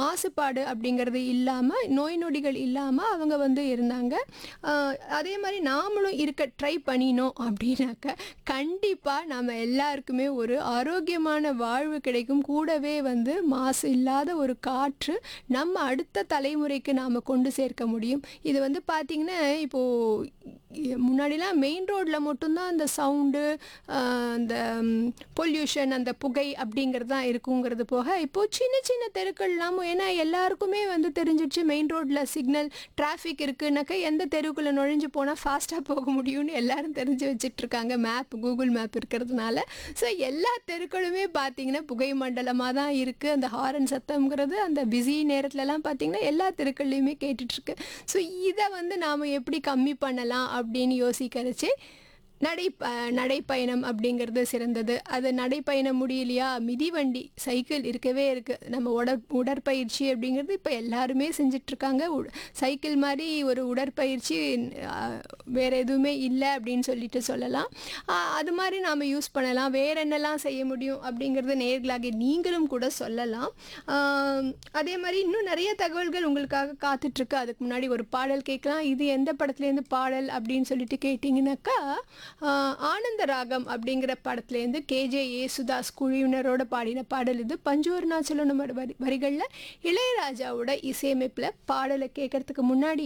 மாசுபாடு அப்படிங்கிறது இல்லாமல் நோய் நொடிகள் இல்லாமல் அவங்க வந்து இருந்தாங்க ஆஹ் அதே மாதிரி நாமளும் இருக்க ட்ரை பண்ணினோம் அப்படின்னாக்க கண்டிப்பாக நம்ம எல்லாருக்குமே ஒரு ஆரோக்கியமான வாழ்வு கிடைக்கும் கூடவே வந்து மாசு இல்லாத ஒரு காற்று நம்ம அடுத்த தலைமுறைக்கு நாம் கொண்டு சேர்க்க முடியும் இது வந்து பார்த்திங்கன்னா இப்போது முன்னாடிலாம் மெயின் ரோட்டில் மட்டும்தான் அந்த சவுண்டு அந்த பொல்யூஷன் அந்த புகை அப்படிங்கிறது தான் இருக்குங்கிறது போக இப்போது சின்ன சின்ன தெருக்கள்லாம் ஏன்னா எல்லாருக்குமே வந்து தெரிஞ்சிடுச்சு மெயின் ரோட்டில் சிக்னல் டிராஃபிக் இருக்குனாக்கா எந்த தெருவுக்குள்ளே நுழைஞ்சு போனால் ஃபாஸ்ட்டாக போக முடியும்னு எல்லாரும் தெரிஞ்சு வச்சுட்டு இருக்காங்க மேப் கூகுள் மேப் இருக்கிறதுனால ஸோ எல்லா தெருக்களுமே பார்த்தீங்கன்னா புகை மண்டலமாக தான் இருக்குது அந்த ஹாரன் சத்தம்ங்கிறது அந்த பிஸி நேரத்துலலாம் பார்த்தீங்கன்னா எல்லா தெருக்கள்லையுமே கேட்டுட்ருக்கு ஸோ இதை வந்து நாம் எப்படி கம்மி பண்ணலாம் அப்படின்னு யோசிக்கிறச்சு நடை ப- நடைப்பயணம் அப்படிங்கிறது சிறந்தது அது நடைப்பயணம் முடியலையா மிதிவண்டி சைக்கிள் இருக்கவே இருக்குது நம்ம உட உடற்பயிற்சி அப்படிங்கிறது இப்போ எல்லாருமே செஞ்சிட்ருக்காங்க சைக்கிள் மாதிரி ஒரு உடற்பயிற்சி அஹ், வேற எதுவுமே இல்லை அப்படின்னு சொல்லிட்டு சொல்லலாம் அஹ், அது மாதிரி நாம் யூஸ் பண்ணலாம் வேற என்னெல்லாம் செய்ய முடியும் அப்படிங்கிறது நேர்களாக நீங்களும் கூட சொல்லலாம் அஹ், அதே மாதிரி இன்னும் நிறைய தகவல்கள் உங்களுக்காக காத்துட்ருக்கு அதுக்கு முன்னாடி ஒரு பாடல் கேட்கலாம் இது எந்த படத்துலேருந்து பாடல் அப்படின்னு சொல்லிட்டு கேட்டிங்கனாக்கா ஆஹ், ஆனந்த ராகம் அப்படிங்கிற படத்துலேருந்து கேஜே ஏசுதாஸ் குழுவினரோட பாடின பாடல் இது பஞ்சு அருணாச்சலம் வரி வரிகளில் இளையராஜாவோட இசையமைப்பில் பாடலை கேட்கறதுக்கு முன்னாடி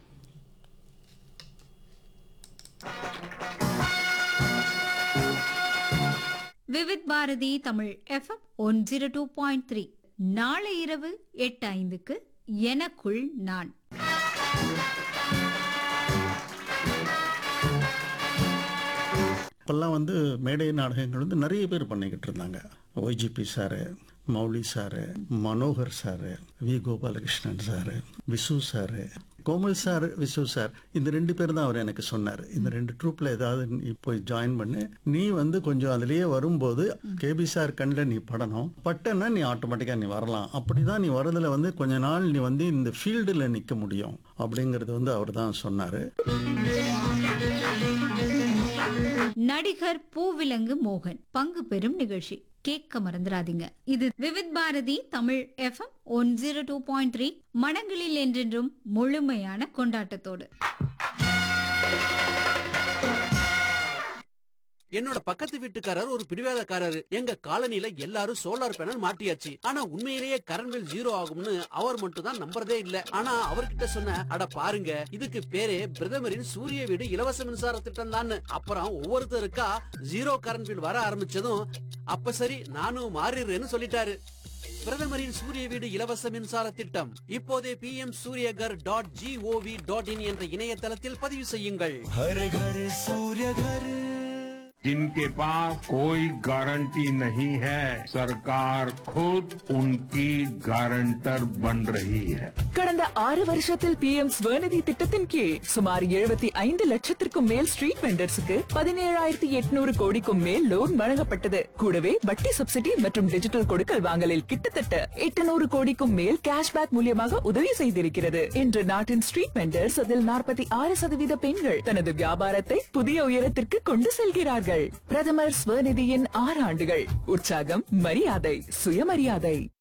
Vividh Bharati Tamil FM one zero two point three நாளை இரவு எட்டு ஐந்துக்கு எனக்குள் நான் இப்போல்லாம் வந்து மேடை நாடகங்கள் வந்து நிறைய பேர் பண்ணிக்கிட்டு இருந்தாங்க YGP sir Mouli sir Manohar sir V Gopalakrishnan sir Visu sir Komal sir Visu sir இந்த ரெண்டு பேர் தான் அவர் எனக்கு சொன்னார் இந்த ரெண்டு ட்ரூப்ல ஏதாவது நீ போய் ஜாயின் பண்ணு நீ வந்து கொஞ்சம் அதுலயே வரும்போது கேபி சார் கண்ணில் நீ படணும் பட்டன்னா நீ ஆட்டோமேட்டிக்காக நீ வரலாம் அப்படிதான் நீ வரதுல வந்து கொஞ்ச நாள் நீ வந்து இந்த ஃபீல்டில் நிற்க முடியும் அப்படிங்கிறது வந்து அவர் தான் சொன்னார் நடிகர் பூவிலங்கு மோகன் பங்கு பெறும் நிகழ்ச்சி கேட்க மறந்துடாதீங்க இது Vividh Bharati Tamil FM one zero two point three மனங்களில் என்றென்றும் முழுமையான கொண்டாட்டத்தோடு என்னோட பக்கத்து வீட்டுக்காரர் ஒரு பிடிவாதக்காரரு எங்க காலனில எல்லாரும் சோலார் பேனல் மாட்டியாச்சு ஆனா உண்மையிலேயே கரண்ட் பில் ஜீரோ ஆகும்னு அவர் மட்டும் தான் நம்புறதே இல்ல ஆனா அவர்கிட்ட சொன்ன அட பாருங்க இதுக்கு பேரே பிரதமரின் சூரிய வீடு இலவச மின்சார திட்டம் தான் அப்புறம் ஒவ்வொருத்தருக்கா ஜீரோ கரண்ட் பில் வர ஆரம்பிச்சதும் அப்ப சரி நானும் மாறிடுறேன்னு சொல்லிட்டாரு பிரதமரின் சூரிய வீடு இலவச மின்சார திட்டம் இப்போதே P M Suryaghar dot gov dot in என்ற இணையதளத்தில் பதிவு செய்யுங்கள் हर घर सूर्य घर जिनके पास कोई गारंटी नहीं है सरकार खुद उनकी गारंटर बन रही है கடந்த ஆறு வருஷத்தில் பி எம் ஸ்வநிதி திட்டத்தின் கீழ் சுமார் எழுபத்தி ஐந்து லட்சத்திற்கும் மேல் ஸ்ட்ரீட் வெண்டர்ஸுக்கு பதினேழாயிரத்தி எட்நூறு கோடிக்கும் மேல் லோன் வழங்கப்பட்டது கூடவே வட்டி சப்சிடி மற்றும் டிஜிட்டல் கொடுக்கல் வாங்கலில் கிட்டத்தட்ட எட்டுநூறு கோடிக்கும் மேல் கேஷ்பேக் மூலியமாக உதவி செய்திருக்கிறது இன்று நாட்டின் ஸ்ட்ரீட் வெண்டர்ஸ் அதில் நாற்பத்தி ஆறு சதவீத பெண்கள் தனது வியாபாரத்தை புதிய உயரத்திற்கு கொண்டு செல்கிறார்கள் பிரதமர் ஸ்வநிதியின் ஆறு ஆண்டுகள் உற்சாகம் மரியாதை சுயமரியாதை